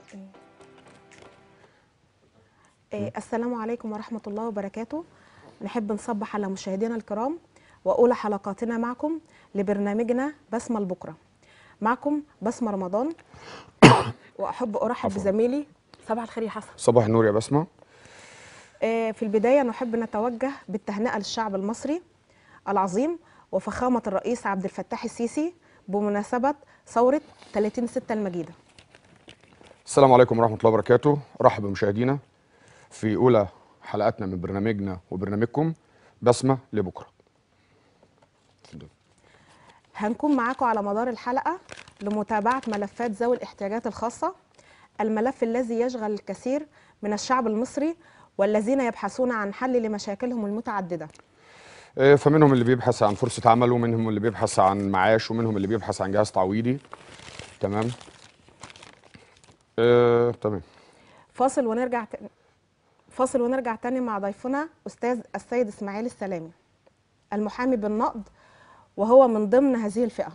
إيه، السلام عليكم ورحمة الله وبركاته نحب نصبح على مشاهدينا الكرام وأولى حلقاتنا معكم لبرنامجنا بسمة البكرة معكم بسمة رمضان وأحب أرحب عفواً. بزميلي صباح الخير يا حسن صباح النور يا بسمة إيه، في البداية نحب نتوجه بالتهنئة للشعب المصري العظيم وفخامة الرئيس عبد الفتاح السيسي بمناسبة ثورة 30 6 المجيدة السلام عليكم ورحمة الله وبركاته رحب بمشاهدينا في أولى حلقاتنا من برنامجنا وبرنامجكم بسمة لبكرة هنكون معاكم على مدار الحلقة لمتابعة ملفات ذوي الاحتياجات الخاصة الملف الذي يشغل الكثير من الشعب المصري والذين يبحثون عن حل لمشاكلهم المتعددة آه، فمنهم اللي بيبحث عن فرصة عمل ومنهم اللي بيبحث عن معاش ومنهم اللي بيبحث عن جهاز تعويضي تمام آه، تمام فاصل ونرجع ت... فاصل ونرجع تاني مع ضيفنا أستاذ السيد إسماعيل السلامي المحامي بالنقد وهو من ضمن هذه الفئة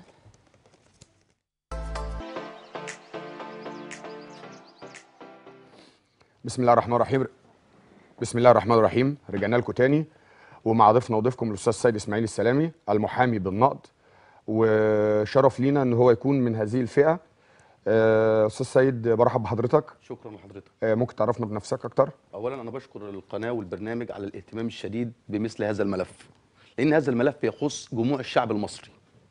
بسم الله الرحمن الرحيم بسم الله الرحمن الرحيم رجعنا لكم تاني ومع ضيفنا وضيفكم الاستاذ سيد اسماعيل السلامي المحامي بالنقد وشرف لينا ان هو يكون من هذه الفئه آه، استاذ سيد برحب بحضرتك شكرا لحضرتك آه، ممكن تعرفنا بنفسك اكتر اولا انا بشكر القناه والبرنامج على الاهتمام الشديد بمثل هذا الملف لان هذا الملف يخص جموع الشعب المصري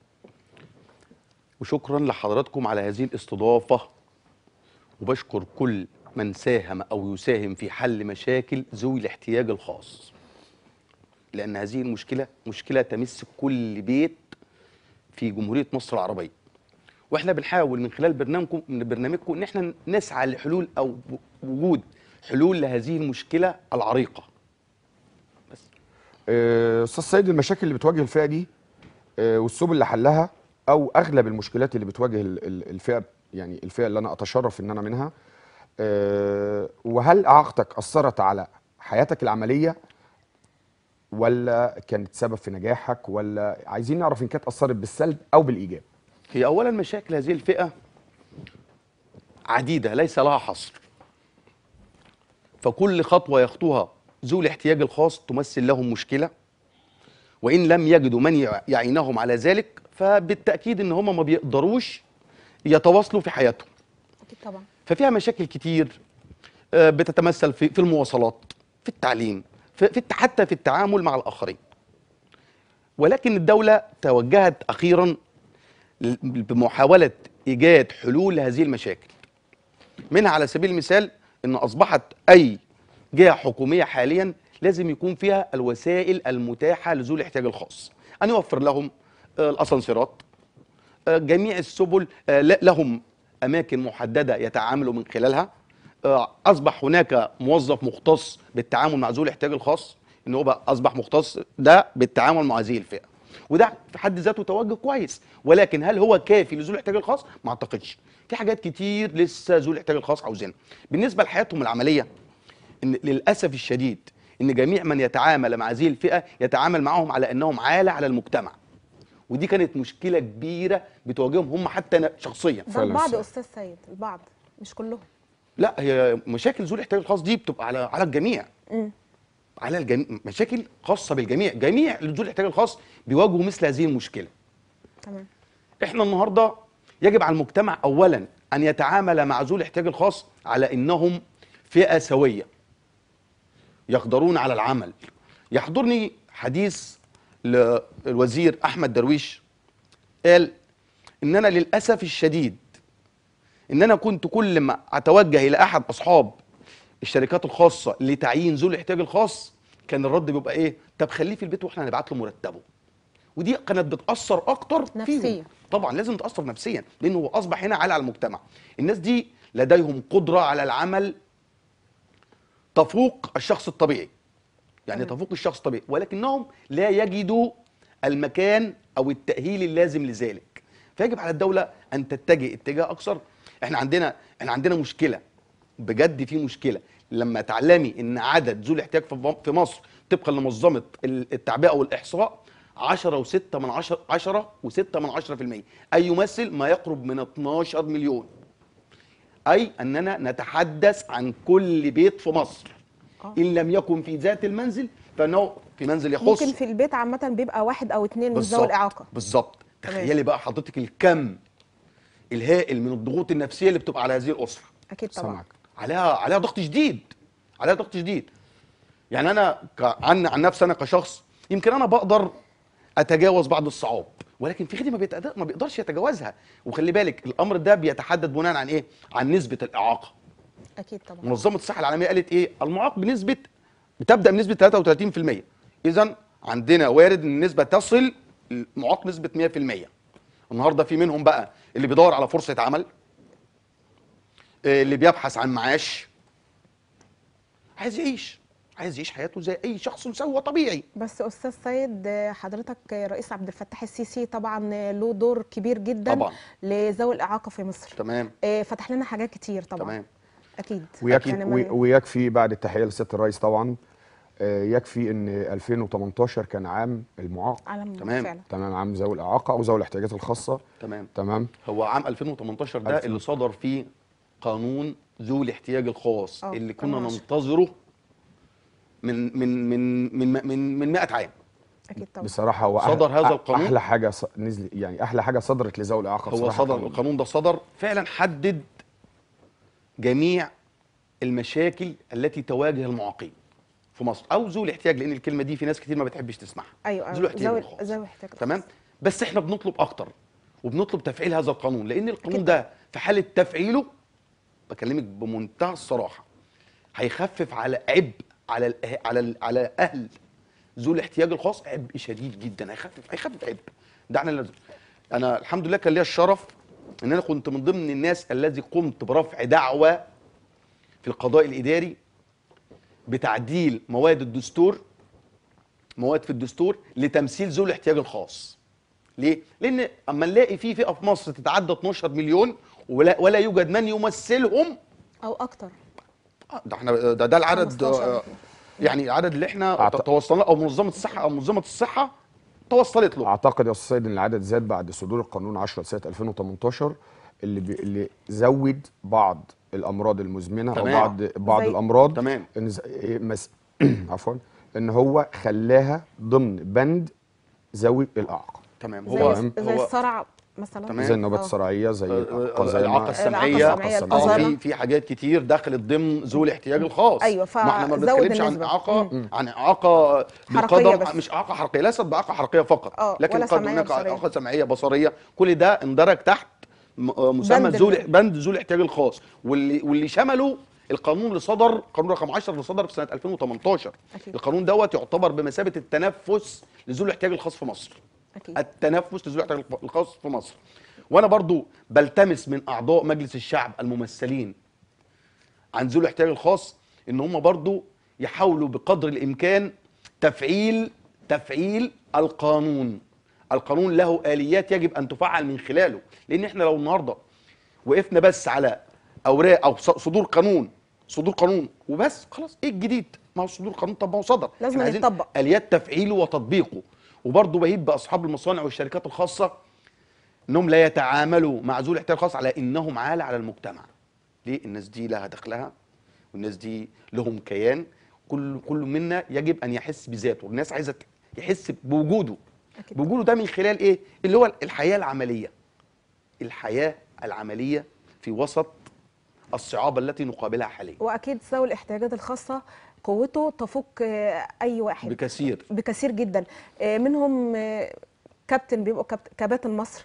وشكرا لحضراتكم على هذه الاستضافه وبشكر كل من ساهم او يساهم في حل مشاكل ذوي الاحتياج الخاص لان هذه المشكله مشكله تمس كل بيت في جمهوريه مصر العربيه واحنا بنحاول من خلال برنامجكم من برنامجكم ان احنا نسعى لحلول او وجود حلول لهذه المشكله العريقه بس آه، استاذ سيد المشاكل اللي بتواجه الفئه دي آه، والسبل لحلها او اغلب المشكلات اللي بتواجه ال- ال- الفئه يعني الفئه اللي انا اتشرف ان انا منها آه، وهل اعاقتك اثرت على حياتك العمليه ولا كانت سبب في نجاحك ولا عايزين نعرف ان كانت اثرت بالسلب او بالايجاب هي اولا مشاكل هذه الفئه عديده ليس لها حصر فكل خطوه يخطوها ذو الاحتياج الخاص تمثل لهم مشكله وان لم يجدوا من يع- يعينهم على ذلك فبالتاكيد ان هم ما بيقدروش يتواصلوا في حياتهم أكيد طبعا ففيها مشاكل كتير آه، بتتمثل في في المواصلات في التعليم في في الت- حتى في التعامل مع الاخرين ولكن الدوله توجهت اخيرا ل- بمحاوله ايجاد حلول لهذه المشاكل منها على سبيل المثال ان اصبحت اي جهه حكوميه حاليا لازم يكون فيها الوسائل المتاحه لذوي الاحتياج الخاص ان يوفر لهم آه، الاسانسيرات آه، جميع السبل آه، ل- لهم اماكن محدده يتعاملوا من خلالها آه، اصبح هناك موظف مختص بالتعامل مع ذوي الاحتياج الخاص ان هو بقى اصبح مختص ده بالتعامل مع هذه الفئه وده في حد ذاته توجه كويس ولكن هل هو كافي لذوي الاحتياج الخاص ما اعتقدش في حاجات كتير لسه ذوي الاحتياج الخاص عاوزينها بالنسبه لحياتهم العمليه ان للاسف الشديد ان جميع من يتعامل مع هذه الفئه يتعامل معهم على انهم عاله على المجتمع ودي كانت مشكله كبيره بتواجههم هم حتى ن- شخصيا ده فعلاً البعض صح. أستاذ سيد البعض مش كلهم لا هي مشاكل ذوي الاحتياج الخاص دي بتبقى على على الجميع مم. على الجميع مشاكل خاصه بالجميع جميع ذوي الاحتياج الخاص بيواجهوا مثل هذه المشكله تمام احنا النهارده يجب على المجتمع اولا ان يتعامل مع ذوي الاحتياج الخاص على انهم فئه سويه يقدرون على العمل يحضرني حديث للوزير احمد درويش قال ان انا للاسف الشديد ان انا كنت كل ما اتوجه الى احد اصحاب الشركات الخاصه لتعيين ذوي الاحتياج الخاص كان الرد بيبقى ايه طب خليه في البيت واحنا هنبعت له مرتبه ودي كانت بتاثر اكتر فيهم. نفسياً. طبعا لازم تاثر نفسيا لانه هو اصبح هنا عالي على المجتمع الناس دي لديهم قدره على العمل تفوق الشخص الطبيعي يعني تمام. تفوق الشخص الطبيعي ولكنهم لا يجدوا المكان او التاهيل اللازم لذلك فيجب على الدوله ان تتجه اتجاه اكثر احنا عندنا احنا عندنا مشكله بجد في مشكله لما تعلمي ان عدد ذوي الاحتياج في في مصر طبقا لمنظمه التعبئه والاحصاء 10 و6 من 10 10 و6 من 10% اي يمثل ما يقرب من 12 مليون اي اننا نتحدث عن كل بيت في مصر آه. ان لم يكن في ذات المنزل فانه في منزل يخص ممكن في البيت عامه بيبقى واحد او اتنين من ذوي بالظبط الاعاقه بالظبط تمام. تخيلي بقى حضرتك الكم الهائل من الضغوط النفسيه اللي بتبقى على هذه الاسره اكيد طبعا سامعك عليها عليها ضغط شديد عليها ضغط شديد يعني انا ك- عن عن نفسي انا كشخص يمكن انا بقدر اتجاوز بعض الصعاب ولكن في غيري ما, بيتقدر ما بيقدرش يتجاوزها وخلي بالك الامر ده بيتحدد بناء عن ايه عن نسبه الاعاقه اكيد طبعا منظمه الصحه العالميه قالت ايه المعاق بنسبه بتبدا بنسبه 33% اذا عندنا وارد ان النسبه تصل المعاق نسبه 100% النهارده في منهم بقى اللي بيدور على فرصه عمل آه، اللي بيبحث عن معاش عايز يعيش عايز يعيش حياته زي اي شخص مسوي وطبيعي بس استاذ سيد آه، حضرتك آه، رئيس عبد الفتاح السيسي طبعا آه، له دور كبير جدا طبعا. لذوي الاعاقه في مصر تمام آه، فتح لنا حاجات كتير طبعا تمام اكيد ويكفي يعني وي- ما- ويكفي بعد التحيه لسياده الرئيس طبعا آه، يكفي ان 2018 كان عام المعاق علم تمام. فعلا تمام عام ذوي الاعاقه او ذوي الاحتياجات الخاصه تمام تمام هو عام 2018 ده ألف. اللي صدر فيه قانون ذو الاحتياج الخاص آه، اللي كنا قانون عشرة. ننتظره من من من من من, من 100 عام اكيد طبعا بصراحه هو أح- صدر هذا أح- القانون؟ احلى حاجه ص- نزل يعني احلى حاجه صدرت لذوي الاعاقه هو بصراحة صدر القانون. القانون ده صدر فعلا حدد جميع المشاكل التي تواجه المعاقين في مصر او ذوي الاحتياج لان الكلمه دي في ناس كتير ما بتحبش تسمعها ايوه ذوي الاحتياج ذوي الخاص ذوي الاحتياج تمام بس احنا بنطلب اكتر وبنطلب تفعيل هذا القانون لان القانون أكيد. ده في حاله تفعيله بكلمك بمنتهى الصراحه هيخفف على عبء على ال على ال على اهل ذو الاحتياج الخاص عبء شديد جدا هيخفف هيخفف عبء ده احنا لازم انا الحمد لله كان ليا الشرف ان انا كنت من ضمن الناس الذي قمت برفع دعوه في القضاء الاداري بتعديل مواد الدستور مواد في الدستور لتمثيل ذوي الاحتياج الخاص ليه؟ لان اما نلاقي في فئه في مصر تتعدى 12 مليون ولا ولا يوجد من يمثلهم او اكتر آه، ده احنا ده, ده العدد 15 آه، يعني العدد اللي احنا أعت- توصلنا او منظمه الصحه او منظمه الصحه توصلت له اعتقد يا استاذ سيد ان العدد زاد بعد صدور القانون 10 سنه 2018 اللي بي اللي زود بعض الامراض المزمنه او تمام. بعض بعض زي- الامراض تمام. ان ز- إيه مس... عفوا ان هو خلاها ضمن بند ذوي الاعاقه تمام زي هو زي هو الصرع مثلا تمام. زي النوبات آه. الصرعيه زي آه، القزامه الاعاقه السمعيه الإعاقة السمعية، اه القزامة. في في حاجات كتير دخلت ضمن ذوي الاحتياج الخاص أيوة، ما احنا ما فزود بنتكلمش عن النسبة. اعاقه عن اعاقه حركية بالقدم بس. مش اعاقه حركيه ليست باعاقه حركيه فقط آه، لكن ولا قد سمعية هناك بصرية. اعاقه سمعيه بصريه كل ده اندرج تحت م- آه، مسمى بند ذو ال- بند ذو الاحتياج الخاص واللي واللي شمله القانون اللي صدر قانون رقم 10 اللي صدر في سنه 2018 أكيد. القانون دوت يعتبر بمثابه التنفس لذوي الاحتياج الخاص في مصر اكيد التنفس لذوي الاحتياج الخاص في مصر وانا برضو بلتمس من اعضاء مجلس الشعب الممثلين عن ذوي الاحتياج الخاص ان هم برضو يحاولوا بقدر الامكان تفعيل تفعيل القانون القانون له اليات يجب ان تفعل من خلاله لان احنا لو النهارده وقفنا بس على اوراق او ص- صدور قانون صدور قانون وبس خلاص ايه الجديد ما هو صدور قانون طب ما هو صدر لازم إحنا عايزين يتطبق. اليات تفعيله وتطبيقه وبرضه بهيب باصحاب المصانع والشركات الخاصه انهم لا يتعاملوا مع ذوي الاحتياج الخاص على انهم عاله على المجتمع ليه الناس دي لها دخلها والناس دي لهم كيان كل كل منا يجب ان يحس بذاته الناس عايزه يحس بوجوده أكيد. بوجوده ده من خلال ايه اللي هو الحياه العمليه الحياه العمليه في وسط الصعاب التي نقابلها حاليا واكيد ذوي الاحتياجات الخاصه قوته تفوق آه، اي واحد بكثير بكثير جدا آه، منهم آه، كابتن بيبقوا كابت- كباتن مصر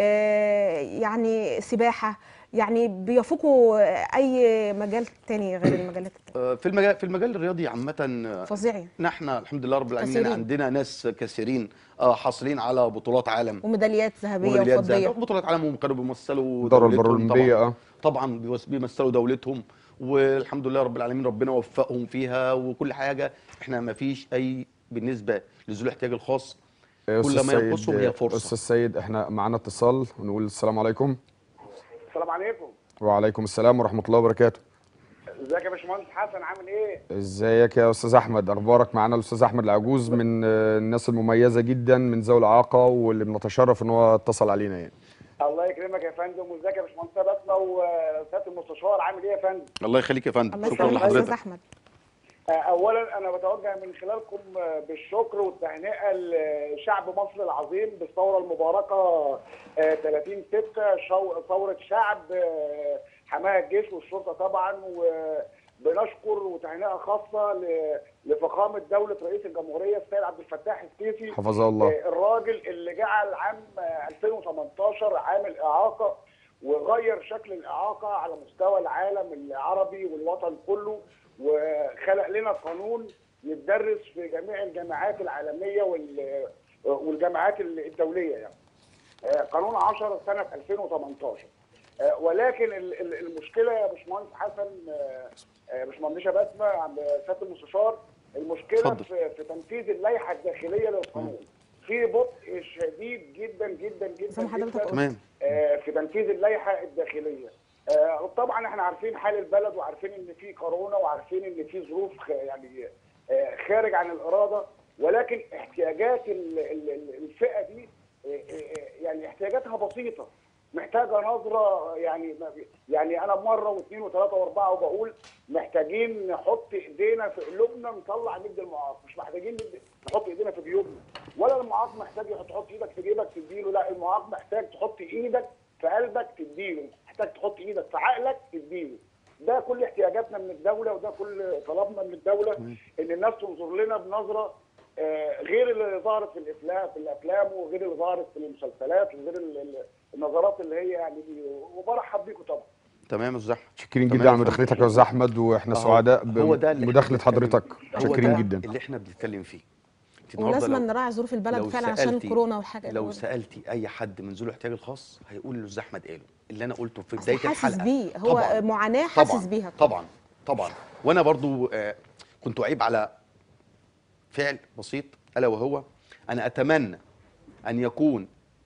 آه، يعني سباحه يعني بيفوقوا آه، اي مجال تاني غير المجالات آه، في المجال في المجال الرياضي عامه آه، فظيعي نحن الحمد لله رب العالمين كثيرين. عندنا ناس كثيرين آه، حاصلين على بطولات عالم وميداليات ذهبيه وميداليات وفضيه ذهبية. بطولات عالم هم كانوا بيمثلوا الدورة دولتهم البارالمبية، طبعا اه. طبعا بيوس- بيمثلوا دولتهم والحمد لله رب العالمين ربنا وفقهم فيها وكل حاجه احنا ما فيش اي بالنسبه لذوي الاحتياج الخاص يا كل أستاذ ما سيد- ينقصهم هي فرصه استاذ سيد احنا معانا اتصال ونقول السلام عليكم السلام عليكم وعليكم السلام ورحمه الله وبركاته ازيك يا باشمهندس حسن عامل ايه ازيك يا استاذ احمد اخبارك معانا الاستاذ احمد العجوز من آه، الناس المميزه جدا من ذوي الاعاقه واللي بنتشرف ان هو اتصل علينا يعني الله يكرمك يا فندم وازيك يا باشمهندس بسمه وسياده المستشار عامل ايه يا فندم؟ الله يخليك يا فندم الله شكرا يسلمك يا استاذ لحضرتك احمد آه، اولا انا بتوجه من خلالكم آه، بالشكر والتهنئه لشعب مصر العظيم بالثوره المباركه آه، 30 6 شو- ثوره شعب آه، حماها الجيش والشرطه طبعا وبنشكر وتهنئه خاصه ل- لفخامه دوله رئيس الجمهوريه السيد عبد الفتاح السيسي حفظه الله آه، الراجل اللي جعل عام آه، 2018 عام الاعاقه وغير شكل الاعاقه على مستوى العالم العربي والوطن كله وخلق لنا قانون يتدرس في جميع الجامعات العالميه وال- والجامعات الدوليه يعني. آه، قانون 10 سنه 2018 آه، ولكن ال- ال- المشكله يا باشمهندس حسن آه، آه، باشمهندسه بسمه عند سياده المستشار المشكله اتفضل. في, في تنفيذ اللائحه الداخليه للقانون في بطء شديد جدا جدا جدا زي ما حضرتك جدا قلت. تمام آه، في تنفيذ اللائحه الداخليه آه، طبعا احنا عارفين حال البلد وعارفين ان في كورونا وعارفين ان في ظروف خ- يعني آه، خارج عن الاراده ولكن احتياجات ال- ال- ال- الفئه دي آه، آه، يعني احتياجاتها بسيطه محتاجه نظره يعني ما بي- يعني انا مره واثنين وثلاثه واربعه وبقول محتاجين نحط ايدينا في قلوبنا نطلع ند المعاق مش محتاجين ند- نحط ايدينا في جيوبنا ولا المعاق محتاج يحط تحط ايدك في جيبك تديله لا المعاق محتاج تحط ايدك في قلبك تديله محتاج تحط ايدك في عقلك تديله ده كل احتياجاتنا من الدوله وده كل طلبنا من الدوله ان الناس تنظر لنا بنظره آه، غير اللي ظهرت في الافلام في الافلام وغير اللي ظهرت في المسلسلات وغير ال- ال- النظرات اللي هي يعني وبرحب بيكم طبعا تمام يا استاذ احمد شاكرين تمام جدا يا على فندم. مداخلتك يا استاذ احمد واحنا أهو- سعداء هو ده اللي إحنا بمداخله بنتكلم- حضرتك هو شاكرين ده جدا اللي احنا بنتكلم فيه أنت النهاردة ولازم لو- نراعي ظروف البلد لو فعلا عشان سألتي- كورونا والحاجات لو دي. سالتي اي حد من ذوي الاحتياج الخاص هيقول اللي الاستاذ احمد قاله اللي انا قلته في أصل بدايه حاسس الحلقه بيه هو طبعاً. معاناه حاسس طبعا بيها طبعا طبعا وانا برضو آه، كنت اعيب على فعل بسيط الا وهو انا اتمنى ان يكون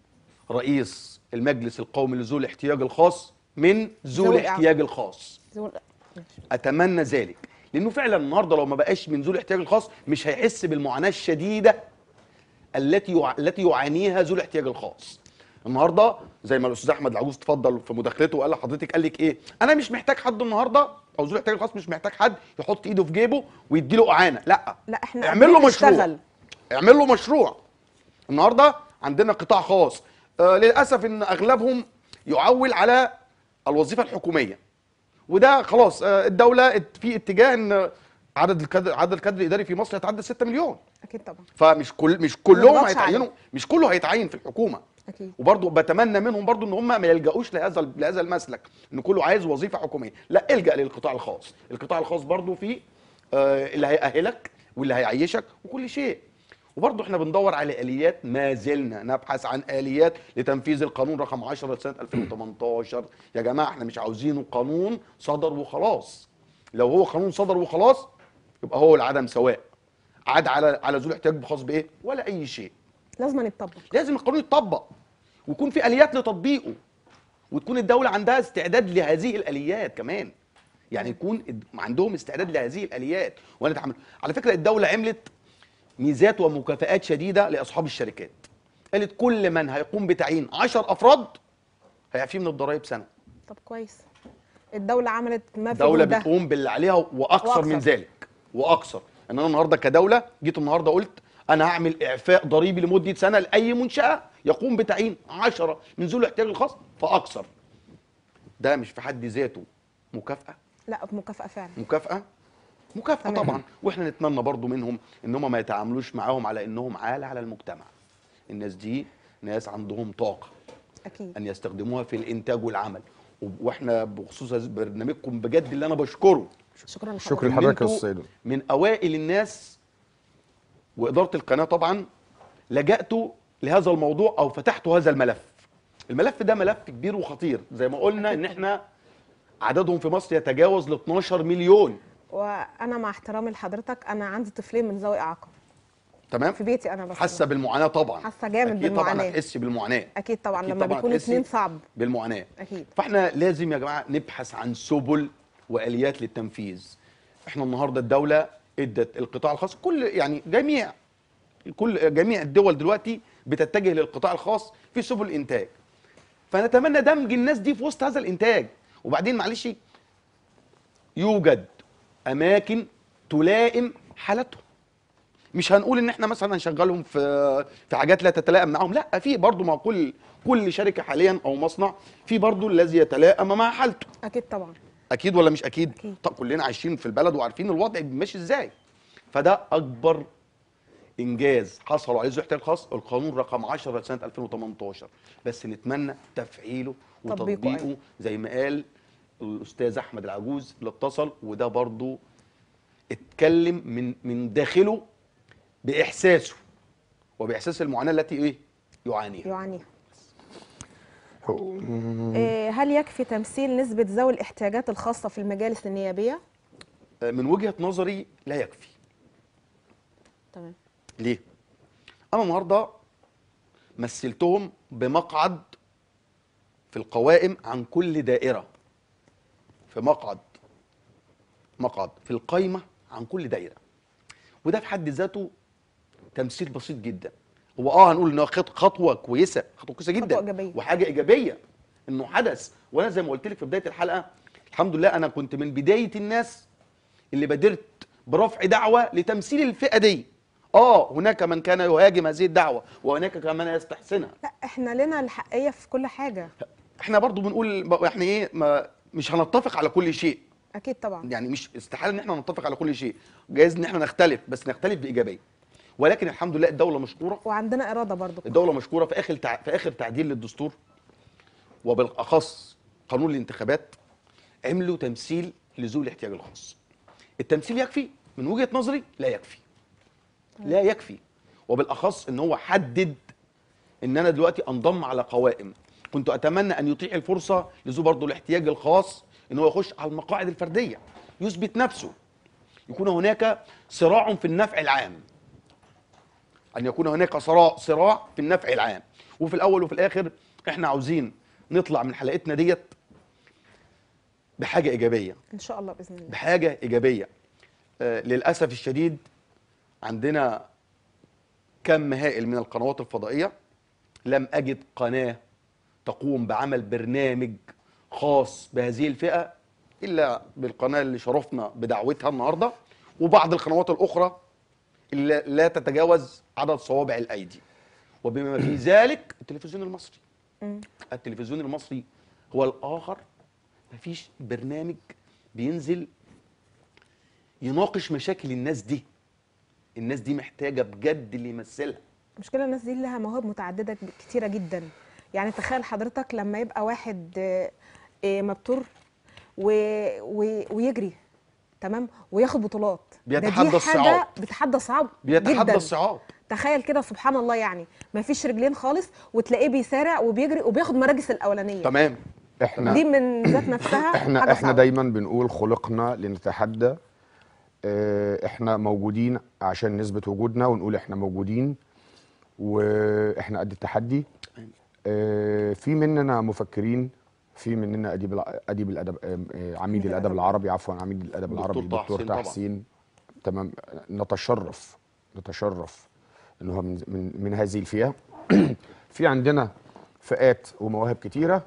رئيس المجلس القومي لذوي الاحتياج الخاص من ذوي ذوي الاحتياج الخاص زي- ماشي. اتمنى ذلك لانه فعلا النهارده لو ما بقاش من ذوي الاحتياج الخاص مش هيحس بالمعاناه الشديده التي يع... التي يعانيها ذو الاحتياج الخاص النهارده زي ما الاستاذ احمد العجوز اتفضل في مداخلته وقال لحضرتك قال لك ايه انا مش محتاج حد النهارده او ذو الاحتياج الخاص مش محتاج حد يحط ايده في جيبه ويدي له اعانه لا لا احنا اعمل له مشروع نشتغل. اعمل له مشروع النهارده عندنا قطاع خاص آه للاسف ان اغلبهم يعول على الوظيفه الحكوميه وده خلاص آه الدوله ات- في اتجاه ان عدد الكادر عدد الكادر الاداري في مصر يتعدى 6 مليون اكيد طبعا فمش كل مش كلهم نضغطش هيتعينوا عليه. مش كله هيتعين في الحكومه اكيد وبرضه بتمنى منهم برضه ان هم ما يلجأوش لهذا لهذا المسلك ان كله عايز وظيفه حكوميه لا الجأ للقطاع الخاص القطاع الخاص برضه فيه آه اللي هيأهلك واللي هيعيشك وكل شيء وبرضه احنا بندور على اليات ما زلنا نبحث عن اليات لتنفيذ القانون رقم 10 سنه 2018 يا جماعه احنا مش عاوزينه قانون صدر وخلاص لو هو قانون صدر وخلاص يبقى هو العدم سواء عاد على على ذو الاحتياج خاص بايه ولا اي شيء لازم يتطبق لازم القانون يتطبق ويكون في اليات لتطبيقه وتكون الدوله عندها استعداد لهذه الاليات كمان يعني يكون الد- عندهم استعداد لهذه الاليات وانا اتعامل على فكره الدوله عملت ميزات ومكافآت شديده لاصحاب الشركات قالت كل من هيقوم بتعيين 10 افراد هيعفيه من الضرائب سنه طب كويس الدولة عملت ما في الدوله جهدها. بتقوم باللي عليها واكثر, وأكثر. من ذلك واكثر ان انا النهارده كدوله جيت النهارده قلت انا هعمل اعفاء ضريبي لمده سنه لاي منشاه يقوم بتعيين 10 من ذوي الاحتياج الخاص فاكثر ده مش في حد ذاته مكافاه لا مكافأة فعلا مكافاه مكافاه تمام. طبعا واحنا نتمنى برضو منهم ان هم ما يتعاملوش معاهم على انهم عاله على المجتمع الناس دي ناس عندهم طاقه اكيد ان يستخدموها في الانتاج والعمل واحنا بخصوص هذا برنامجكم بجد اللي انا بشكره شكرا لحضرتك شكرا إن لحضرتك يا انتوا استاذ سيد من اوائل الناس واداره القناه طبعا لجأتوا لهذا الموضوع او فتحتوا هذا الملف الملف ده ملف كبير وخطير زي ما قلنا ان احنا عددهم في مصر يتجاوز ل 12 مليون وانا مع احترامي لحضرتك انا عندي طفلين من ذوي اعاقة تمام في بيتي انا بس حاسه بالمعاناه طبعا حاسة جامد اكيد طبعا بالمعاناة. هتحسي بالمعاناه اكيد طبعا أكيد لما طبعاً بيكونوا هتحسي اتنين صعب بالمعاناه اكيد فاحنا لازم يا جماعه نبحث عن سبل واليات للتنفيذ احنا النهارده الدوله ادت القطاع الخاص كل يعني جميع كل جميع الدول دلوقتي بتتجه للقطاع الخاص في سبل انتاج فنتمنى دمج الناس دي في وسط هذا الانتاج وبعدين معلش يوجد اماكن تلائم حالتهم مش هنقول ان احنا مثلا هنشغلهم في في حاجات لا تتلائم معاهم لا في برضه ما كل كل شركه حاليا او مصنع في برضه الذي يتلائم مع حالته اكيد طبعا اكيد ولا مش اكيد أكيد. طب كلنا عايشين في البلد وعارفين الوضع ماشي ازاي فده اكبر انجاز حصلوا عليه ذو احتياج خاص القانون رقم 10 سنه 2018 بس نتمنى تفعيله تطبيقه، وتطبيقه أيوة. زي ما قال الاستاذ احمد العجوز اللي اتصل وده برضه اتكلم من من داخله باحساسه وباحساس المعاناه التي ايه يعانيها يعانيها آه، هل يكفي تمثيل نسبة ذوي الاحتياجات الخاصة في المجالس النيابية؟ من وجهه نظري لا يكفي تمام ليه؟ أنا النهارده مثلتهم بمقعد في القوائم عن كل دائرة في مقعد مقعد في القايمة عن كل دائرة وده في حد ذاته تمثيل بسيط جدا هو اه هنقول انه خط- خطوه كويسه خطوه كويسه جدا خطوة إيجابية. وحاجه ايجابيه انه حدث وانا زي ما قلت لك في بدايه الحلقه الحمد لله انا كنت من بدايه الناس اللي بادرت برفع دعوه لتمثيل الفئه دي اه هناك من كان يهاجم هذه الدعوه وهناك من يستحسنها لا احنا لنا الحقية في كل حاجة احنا برضو بنقول ب- احنا ايه ما مش هنتفق على كل شيء اكيد طبعا يعني مش استحاله ان احنا نتفق على كل شيء جايز ان احنا نختلف بس نختلف بايجابيه ولكن الحمد لله الدوله مشكوره وعندنا إرادة برضو الدوله مشكوره في اخر تع... في اخر تعديل للدستور وبالاخص قانون الانتخابات عملوا تمثيل لذوي الاحتياج الخاص التمثيل يكفي من وجهه نظري لا يكفي لا يكفي وبالاخص ان هو حدد ان انا دلوقتي انضم على قوائم كنت اتمنى ان يتيح الفرصه لذو برضه الاحتياج الخاص ان هو يخش على المقاعد الفرديه يثبت نفسه يكون هناك صراع في النفع العام ان يكون هناك صراع صراع في النفع العام وفي الاول وفي الاخر احنا عاوزين نطلع من حلقتنا ديت بحاجه ايجابيه ان شاء الله باذن الله بحاجه ايجابيه آه للاسف الشديد عندنا كم هائل من القنوات الفضائيه لم اجد قناه تقوم بعمل برنامج خاص بهذه الفئه الا بالقناه اللي شرفنا بدعوتها النهارده وبعض القنوات الاخرى اللي لا تتجاوز عدد صوابع الايدي وبما في ذلك التلفزيون المصري مم. التلفزيون المصري هو الاخر مفيش برنامج بينزل يناقش مشاكل الناس دي الناس دي محتاجه بجد اللي يمثلها المشكله الناس دي لها مواهب متعدده كتيره جدا يعني تخيل حضرتك لما يبقى واحد آه، آه، مبتور و... و... ويجري تمام وياخد بطولات ده بيتحدى دي الصعاب. حاجه بتحدى صعاب بيتحدى جدا الصعاب تخيل كده سبحان الله يعني ما فيش رجلين خالص وتلاقيه بيسارع وبيجري وبياخد مراكز الاولانيه تمام احنا دي من ذات نفسها احنا حاجة احنا صعبة. دايما بنقول خلقنا لنتحدى اه، احنا موجودين عشان نثبت وجودنا ونقول احنا موجودين واحنا قد التحدي اه، في مننا مفكرين في مننا اديب الع- اديب الادب اه، اه، عميد الادب العربي عفوا عميد الادب دكتور العربي طه دكتور حسين طه طبعا. حسين تمام نتشرف نتشرف ان هو من من, من هذه الفئه في عندنا فئات ومواهب كتيره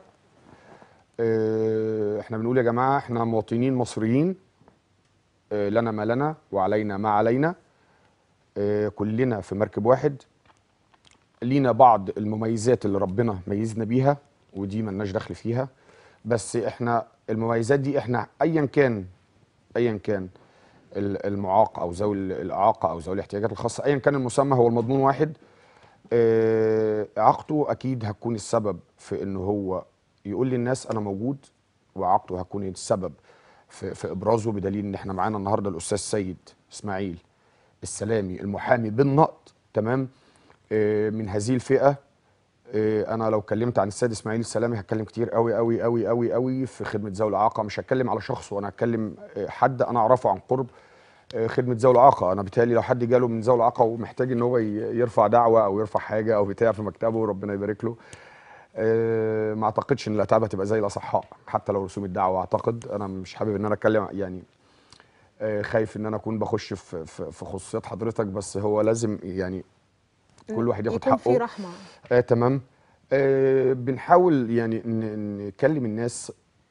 آه، احنا بنقول يا جماعه احنا مواطنين مصريين آه، لنا ما لنا وعلينا ما علينا آه، كلنا في مركب واحد لينا بعض المميزات اللي ربنا ميزنا بيها ودي ملناش دخل فيها بس احنا المميزات دي احنا ايا كان ايا كان ال- المعاق او ذوي ال- الاعاقه او ذوي الاحتياجات الخاصه ايا كان المسمى هو المضمون واحد آه، اعاقته اكيد هتكون السبب في ان هو يقول للناس انا موجود واعاقته هتكون السبب في, في ابرازه بدليل ان احنا معانا النهارده الاستاذ سيد اسماعيل السلامي المحامي بالنقد تمام آه، من هذه الفئه آه، انا لو اتكلمت عن السيد اسماعيل السلامي هتكلم كتير قوي قوي قوي قوي قوي في خدمه ذوي الاعاقه مش هتكلم على شخصه انا هتكلم آه، حد انا اعرفه عن قرب آه، خدمه ذوي الاعاقه انا بالتالي لو حد جاله من ذوي الاعاقه ومحتاج ان هو ي- يرفع دعوه او يرفع حاجه او بتاع في مكتبه ربنا يبارك له آه، ما اعتقدش ان الاتعاب هتبقى زي الاصحاء حتى لو رسوم الدعوه اعتقد انا مش حابب ان انا اتكلم يعني آه، خايف ان انا اكون بخش في في في خصوصيات حضرتك بس هو لازم يعني كل واحد ياخد يكون في حقه رحمه آه تمام آه، بنحاول يعني ن- نكلم الناس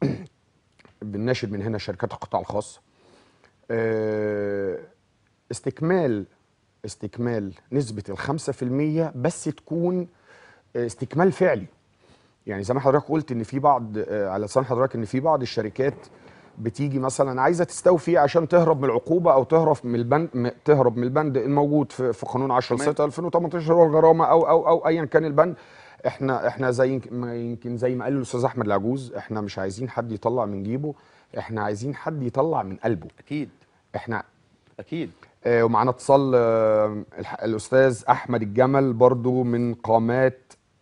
بنناشد من هنا شركات القطاع الخاص آه، استكمال استكمال نسبة الخمسة في المية بس تكون آه، استكمال فعلي يعني زي ما حضرتك قلت ان في بعض آه، على لسان حضرتك ان في بعض الشركات بتيجي مثلا عايزه تستوفي عشان تهرب من العقوبه او تهرب من البند م- تهرب من البند الموجود في, في قانون 10 تمام. 6 2018 هو الغرامه او او او ايا كان البند احنا احنا زي يمكن- ما يمكن زي ما قال الاستاذ احمد العجوز احنا مش عايزين حد يطلع من جيبه احنا عايزين حد يطلع من قلبه اكيد احنا اكيد آه، ومعانا اتصال آه، الح- الاستاذ احمد الجمل برضو من قامات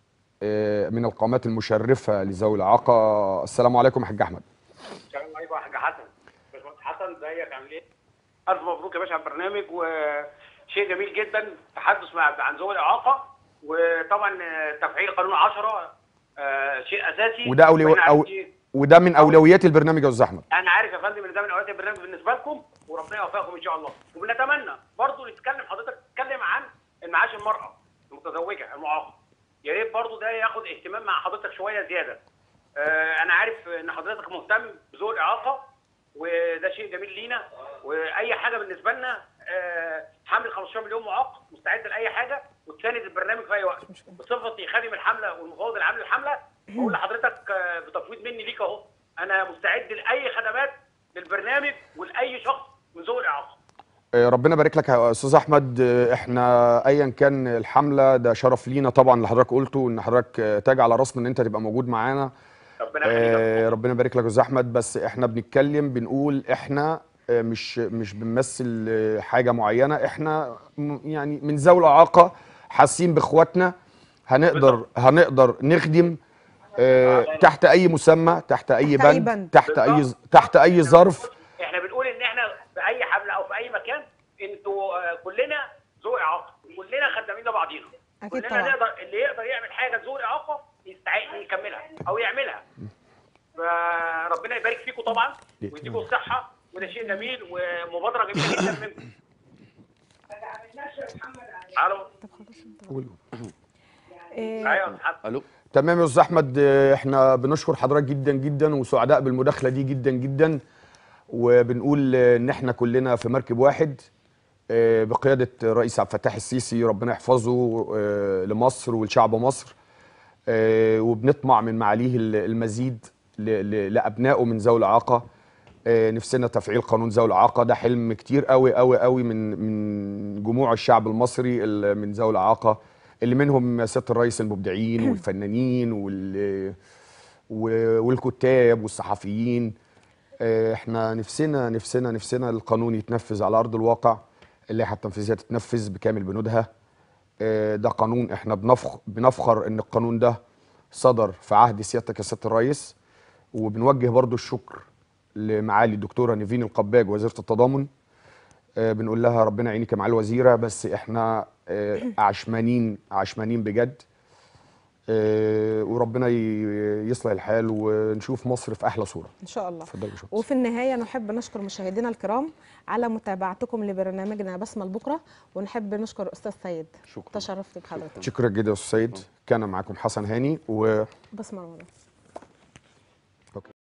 آه، من القامات المشرفه لذوي الاعاقه السلام عليكم يا حاج احمد السلام عليكم يا حاج حسن باشمهندس حسن ازيك عامل ايه؟ الف مبروك يا باشا على البرنامج وشيء جميل جدا تحدث مع عن ذوي الاعاقه وطبعا آه، تفعيل قانون 10 آه، شيء اساسي وده أولو... وإحنا أو... عارفين- وده من اولويات البرنامج يا استاذ احمد انا عارف يا فندم ان ده من اولويات البرنامج بالنسبه لكم وربنا يوفقكم ان شاء الله وبنتمنى برضه نتكلم حضرتك تتكلم عن المعاش المراه المتزوجه المعاقه يا ريت برضه ده ياخد اهتمام مع حضرتك شويه زياده آه انا عارف ان حضرتك مهتم بذوي الاعاقه وده شيء جميل لينا واي حاجه بالنسبه لنا آه حامل 15 مليون معاق مستعد لاي حاجه وتساند البرنامج في اي وقت بصفتي خادم الحمله والمفوض العام للحمله بقول لحضرتك آه، بتفويض مني ليك اهو انا مستعد لاي خدمات للبرنامج ولاي شخص من ذوي الاعاقه آه، ربنا يبارك لك يا استاذ احمد آه، احنا ايا كان الحمله ده شرف لينا طبعا اللي حضرتك قلته ان حضرتك آه، تاج على راسنا ان انت تبقى موجود معانا ربنا يخليك آه، ربنا يبارك لك يا استاذ احمد بس احنا بنتكلم بنقول احنا آه، مش مش بنمثل آه، حاجه معينه احنا م- يعني من ذوي الاعاقه حاسين باخواتنا هنقدر هنقدر نخدم آه، تحت اي مسمى تحت اي تحت أي بند بند. تحت اي بالظبط. تحت اي ظرف احنا بنقول ان احنا في اي حمله او في اي مكان انتوا آه، كلنا ذوي اعاقه كلنا خدامين لبعضينا أكيد كلنا طبعا. نقدر اللي يقدر يعمل حاجه ذوي اعاقه يستحق يكملها او يعملها فربنا يبارك فيكم طبعا ويديكم الصحه وده شيء جميل ومبادره جميله جدا منكم الو إيه، ايوه يا حسن الو تمام يا استاذ احمد آه، احنا بنشكر حضرتك جدا جدا وسعداء بالمداخله دي جدا جدا وبنقول آه، ان احنا كلنا في مركب واحد آه، بقياده الرئيس عبد الفتاح السيسي ربنا يحفظه آه، لمصر ولشعب مصر آه، وبنطمع من معاليه ال- المزيد ل- ل- لابنائه من ذوي الاعاقه آه، نفسنا تفعيل قانون ذوي الاعاقه ده حلم كتير قوي قوي قوي من من جموع الشعب المصري ال- من ذوي الاعاقه اللي منهم سياده الرئيس المبدعين والفنانين وال و- والكتاب والصحفيين آه، احنا نفسنا نفسنا نفسنا القانون يتنفذ على ارض الواقع اللائحه التنفيذيه تتنفذ بكامل بنودها آه، ده قانون احنا بنفخ بنفخر ان القانون ده صدر في عهد سيادتك يا سياده الرئيس وبنوجه برضو الشكر لمعالي الدكتوره نيفين القباج وزيره التضامن آه، بنقول لها ربنا يعينك يا معالي الوزيره بس احنا آه، عشمانين عشمانين بجد آه، وربنا ي- يصلح الحال ونشوف مصر في احلى صوره ان شاء الله اتفضل يا شكرا وفي النهاية نحب نشكر مشاهدينا الكرام على متابعتكم لبرنامجنا بسمة البكرة ونحب نشكر أستاذ سيد شكرا. تشرفت بحضرتك شكرا جدا يا استاذ سيد كان معكم حسن هاني و بسمة رمضان